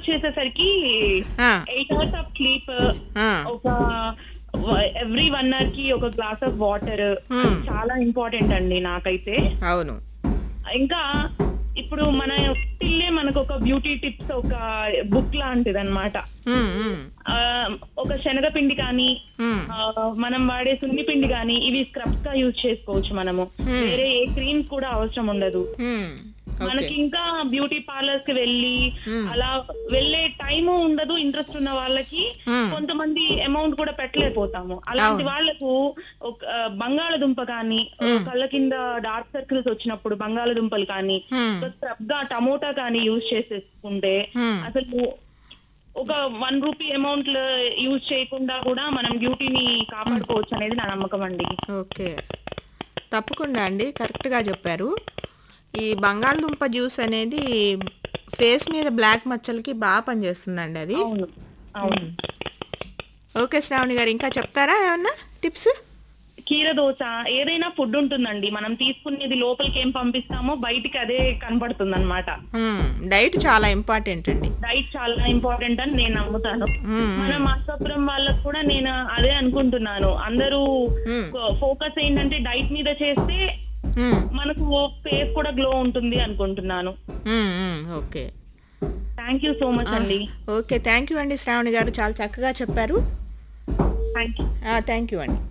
వచ్చేసేసరికి ఆ, eight hours of sleep ఆ, ఒక ఎవ్రీ వన్ అవర్ కి ఒక గ్లాస్ ఆఫ్ వాటర్ Hmm. చాలా ఇంపార్టెంట్ అండి నాకైతే అవును ఇంకా ఇప్పుడు మన స్టిల్లే మనకు ఒక బ్యూటీ టిప్స్ ఒక బుక్ లాంటిది అనమాట ఉమ్, ఉమ్, ఒక శనగపిండి కానీ ఉమ్, ఆ, మనం వాడే సున్ని పిండి కానీ ఇవి స్క్రబ్స్ గా యూజ్ చేసుకోవచ్చు మనము Hmm. వేరే ఏ క్రీమ్స్ కూడా అవసరం ఉండదు ఉమ్, ఓకే మనకి ఇంకా బ్యూటీ పార్లర్స్ కి వెళ్ళి Hmm. అలా వెళ్ళే టైము ఉండదు ఇంట్రెస్ట్ ఉన్న వాళ్ళకి Hmm. కొంతమంది అమౌంట్ కూడా పెట్టలేకపోతాము అలాంటి అవును. వాళ్ళకు ఒక ఆ, బంగాళదుంప కానీ Hmm. కళ్ళ కింద డార్క్ సర్కిల్స్ వచ్చినప్పుడు బంగాళదుంపలు కానీ ఉమ్, ఒక స్క్రబ్ గా టమోటా కానీ యూజ్ చేసేసుకుంటే ఉమ్, అసలు ఒక వన్ రూపీ అమౌంట్ యూజ్ చేయకుండా కూడా మనం బ్యూటీని కాపాడుకోవచ్చు అనేది నా నమ్మకం అండి ఓకే తప్పకుండా అండి కరెక్ట్గా చెప్పారు ఈ బంగాళదుంప జ్యూస్ అనేది ఫేస్ మీద బ్లాక్ మచ్చలకి బాగా పనిచేస్తుందండి అది అవును అవును ఓకే శ్రావణి గారు ఇంకా చెప్తారా ఏమన్నా టిప్స్ కీర దోశ ఏదైనా ఫుడ్ ఉంటుందండి మనం తీసుకునేది లోపలికి ఏం పంపిస్తామో బయటికి అదే కనబడుతుంది అనమాట డైట్ చాలా ఇంపార్టెంట్ అండి డైట్ చాలా ఇంపార్టెంట్ అని నేను నమ్ముతాను మ్మ్. మన మాసాపురం వాళ్ళకు కూడా నేను అదే అనుకుంటున్నాను అందరూ మ్మ్. ఫోకస్ ఏంటంటే డైట్ మీద చేస్తే మ్మ్. మనకు ఫేస్ కూడా గ్లో ఉంటుంది అనుకుంటున్నాను మ్మ్, మ్మ్, okay thank you so much అండి ఓకే థ్యాంక్ యూ అండి శ్రావణి గారు చాలా చక్కగా చెప్పారు థ్యాంక్ యూ థ్యాంక్ యూ అండి